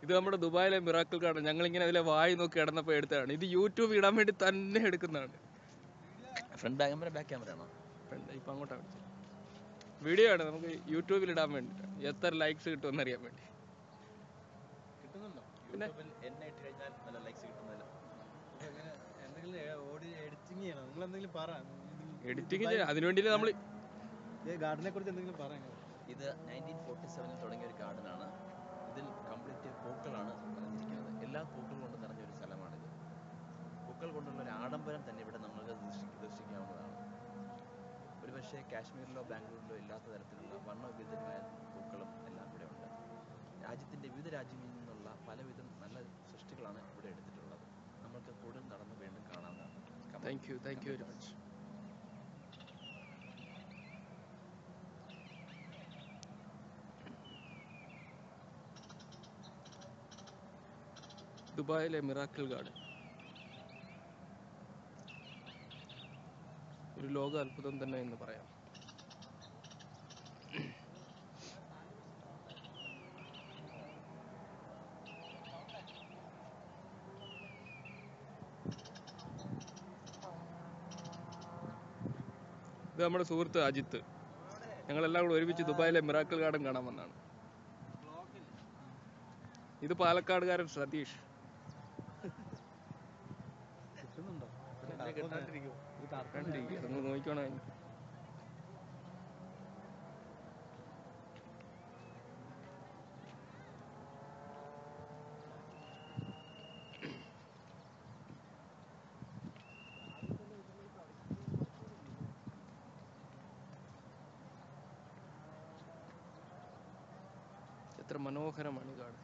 ഇത് നമ്മുടെ ദുബായിലെ മിറാക്കിൾ ഗാർഡൻ ഞങ്ങൾ ഇങ്ങനെ അതിലെ വായി നോക്കി കിടന്നപ്പോൾ എടുത്തതാണ് ഇത് യൂട്യൂബ് ഇടാൻ വേണ്ടി തന്നെ എടുക്കുന്നതാണ് front back camera back camera ആണോ ഫ്രണ്ട് ഇപ്പം അങ്ങോട്ടാണ് വീഡിയോ ആണ് നമുക്ക് യൂട്യൂബിൽ ഇടാൻ വേണ്ടിയിട്ടാണ് എത്ര ലൈക്സ് കിട്ടുമെന്ന് അറിയാൻ വേണ്ടി കിട്ടുന്നുണ്ടോ പിന്നെ? യൂട്യൂബിൽ എന്നെ ഇട്ട് കഴിഞ്ഞാൽ നല്ല ലൈക്സ് കിട്ടുന്നില്ല അപ്പൊ എങ്ങനെ എന്തെങ്കിലും ഏ- ഓടി എഡിറ്റിംഗ് ചെയ്യണം നിങ്ങൾ എന്തെങ്കിലും പറ എഡിറ്റിംഗ് ചെയ്യാൻ അതിനു വേണ്ടിയിട്ട് നമ്മൾ ഗാർഡനെ കുറിച്ച് എന്തെങ്കിലും പറയാം ഇത് നയൻറ്റീൻ ഫോർട്ടി സെവനിൽ തുടങ്ങിയ ഒരു ഗാർഡനാണ് ഇതിൽ കംപ്ലീറ്റ് പൂക്കളാണ് നിറഞ്ഞിരിക്കുന്നത് എല്ലാ പൂക്കൾ കൊണ്ട് നിറഞ്ഞ ഒരു സ്ഥലമാണിത് പൂക്കൾ കൊണ്ടുള്ള ഒരു ആഡംബരം തന്നെ ഇവിടെ നമുക്ക് ദർശി- ദർശിക്കാവുന്നതാണ് ഒരുപക്ഷെ കാശ്മീരിലോ ബാംഗ്ലൂരിലോ ഇല്ലാത്ത തരത്തിലുള്ള വർണ്ണവിവിധമായ പൂക്കളും എല്ലാം ഇവിടെ ഉണ്ട് രാജ്യത്തിൻ്റെ വിവിധ രാജ്യങ്ങളിൽ നിന്നുള്ള പലവിധം നല്ല സൃഷ്ടികളാണ് ഇവിടെ എടുത്തിട്ടുള്ളത് നമുക്ക് കൂടുതൽ നടന്ന് വീണ്ടും കാണാവുന്നതാണ് Come on. Thank you thank you very much ദുബായിലെ മിറാക്കിൾ ഗാർഡൻ ഒരു ലോക അത്ഭുതം തന്നെ എന്ന് പറയാം ഇത് നമ്മുടെ സുഹൃത്ത് അജിത്ത് ഞങ്ങളെല്ലാം കൂടെ ഒരുമിച്ച് ദുബായിലെ മിറാക്കിൾ ഗാർഡൻ കാണാൻ വന്നതാണ് ഇത് പാലക്കാടുകാരൻ സതീഷ് കിട്ടുന്നുണ്ടോ എന്നെ കിട്ടാണ്ടിരിക്കുമോ? ഈ കറുത്ത കണ്ടിരിക്കുക നിങ്ങൾ നോക്കിക്കോണേ എത്ര മനോഹരമാണ് ഈ garden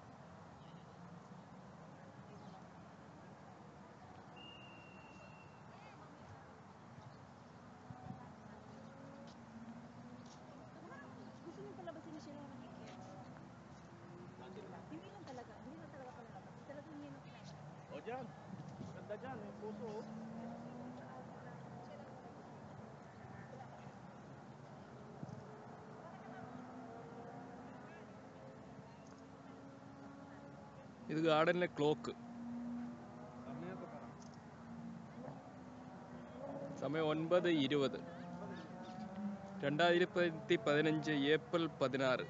Gusto niyo palabasin na siya ng weekends? Hindi lang talaga. Hindi lang talaga palabas. Talagang hindi na O dyan, ganda dyan, may puso. oh. ഇത് ഗാർഡനിലെ ക്ലോക്ക് സമയമൊക്കെ പറ സമയം ഒൻപത് ഇരുപത് രണ്ടായിരത്തി പതിനഞ്ച് ഏപ്രിൽ പതിനാറ്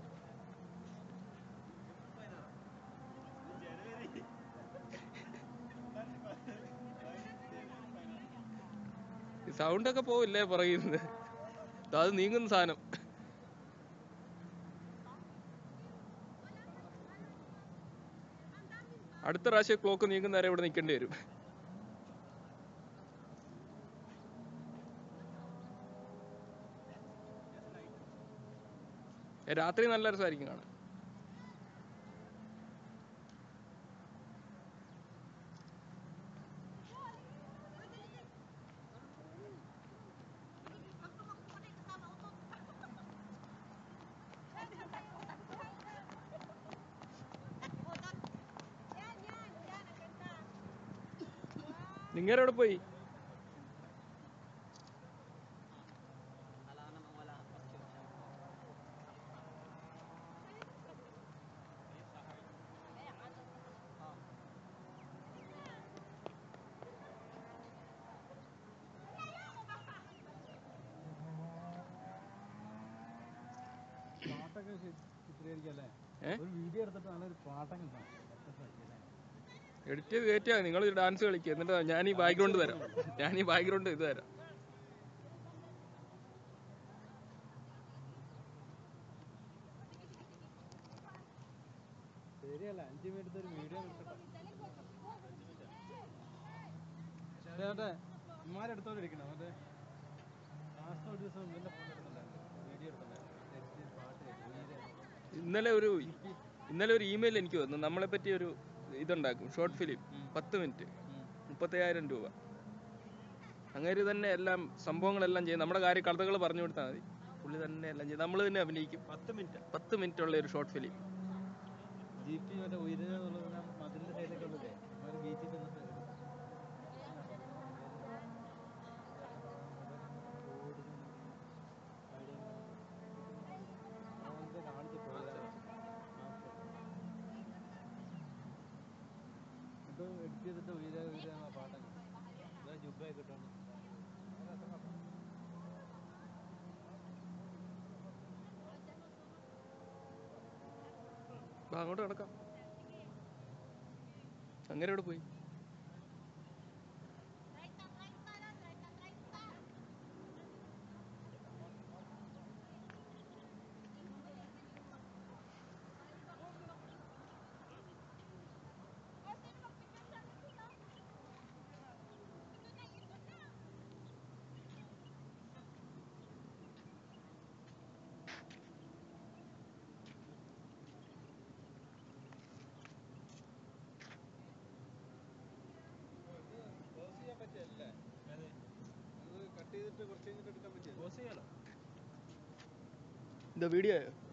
സൗണ്ട് ഒക്കെ പോവില്ലേ പറയുന്നത് ദാ അത് നീങ്ങുന്ന സാധനം അടുത്ത പ്രാവശ്യം ക്ലോക്ക് നീങ്ങുന്നവരെ ഇവിടെ നിൽക്കേണ്ടി വരും ഏ, രാത്രി നല്ല രസമായിരിക്കും കാണാൻ നിങ്ങരവിടെ പോയി പാട്ടൊക്കെ ചിത്രീകരിക്കാം അല്ലേ ഏ? ഒരു വീഡിയോ എടുത്തിട്ട് നല്ലൊരു പാട്ടൊക്കെ ഉണ്ടാവും എഡിറ്റ് ചെയ്ത് കയറ്റിയാ നിങ്ങൾ ഡാൻസ് കളിക്കുക എന്നിട്ട് ഞാൻ ഈ ബാക്ക്ഗ്രൗണ്ട് തരാം ഞാൻ ഈ ബാക്ക്ഗ്രൗണ്ട് ഇത് തരാം ശരിയല്ല അഞ്ച് മിനിറ്റ് ഒരു വീഡിയോ എടുക്കട്ടെ ചേട്ടാ ഇമാരെടുത്തോണ്ട് ഇരിക്കണോ മറ്റേ ലാസ്റ്റ് ഒരു ദിവസം ഇവന്റെ ഫോൺ എടുത്തിട്ടുണ്ടായിരുന്നു വീഡിയോ എടുത്തിട്ടുണ്ടായിരുന്നു എടുത്ത് പാട്ട് കേട്ടു. വീഡിയോ. ഇന്നലെ ഒരു ഇന്നലെ ഒരു ഇമെയിൽ എനിക്ക് വന്നു നമ്മളെ പറ്റി ഒരു ഇതുണ്ടാക്കും ഷോർട്ട് ഫിലിം പത്ത് മിനിറ്റ് ഉം. മുപ്പത്തയ്യായിരം രൂപ അങ്ങനെ തന്നെ എല്ലാം സംഭവങ്ങളെല്ലാം ചെയ്യും നമ്മുടെ കാര്യ കഥകൾ പറഞ്ഞു കൊടുത്താൽ മതി പുള്ളി തന്നെ എല്ലാം ചെയ്യും നമ്മൾ തന്നെ അഭിനയിക്കും പത്ത് മിനിറ്റ് പത്ത് മിനിറ്റ് ഉള്ള ഒരു ഷോർട്ട് ഫിലിം ജി പി മറ്റേ ഉയരുക എന്നുള്ളത് മതിലിന്റെ സൈഡിലൊക്കെ ഉള്ളതേ ഒരു ബീച്ചിൽ ചെന്നിട്ട് എടുക്കും. അങ്ങനത്തെ കാണിച്ച് പോയതാണ്. ചെയ്തിട്ട് ഉയരെ ഉയരെ ആ പാട്ടൊക്കെ ഇതാ ജുബയൊക്കെ ഇട്ടോണ്ട് വാ അങ്ങോട്ട് കിടക്കാം അങ്ങനെ ഇവിടെ പോയി ക്ലോസ് ചെയ്യാൻ പറ്റിയല്ലേ അത് കട്ട് ചെയ്തിട്ട് കുറച്ച് കഴിഞ്ഞിട്ട് എടുക്കാൻ പറ്റിയ ഇത് വീഡിയോ